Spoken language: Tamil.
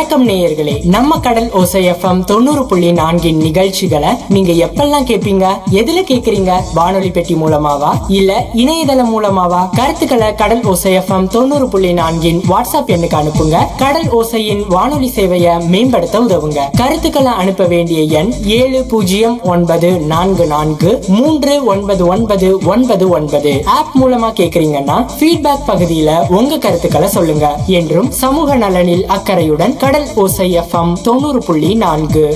வணக்கம் நேயர்களே நம்ம கடல் ஓசை எஃப்எம் தொண்ணூறு புள்ளி நான்கின் நிகழ்ச்சிகளை நீங்க எப்பெல்லாம் கேட்பீங்க எதுல கேக்குறீங்க வானொலி பெட்டி மூலமாவா இல்ல இணையதளம் மூலமாவா கருத்துக்களை கடல் ஓசை எஃப்எம் தொண்ணூறு புள்ளி நான்கின் வாட்ஸ்அப் எண்ணுக்கு அனுப்புங்க கடல் ஓசையின் வானொலி சேவையை மேம்படுத்த உதவுங்க கருத்துக்களை அனுப்ப வேண்டிய எண் ஏழு பூஜ்ஜியம் ஒன்பது நான்கு நான்கு மூன்று ஒன்பது ஒன்பது ஒன்பது ஒன்பது ஆப் மூலமா கேக்குறீங்கன்னா ஃபீட்பேக் பகுதியில உங்க கருத்துக்களை சொல்லுங்க என்றும் சமூக நலனில் அக்கறையுடன் கடல் ஓசை எஃப்எம் தொண்ணூறு புள்ளி நான்கு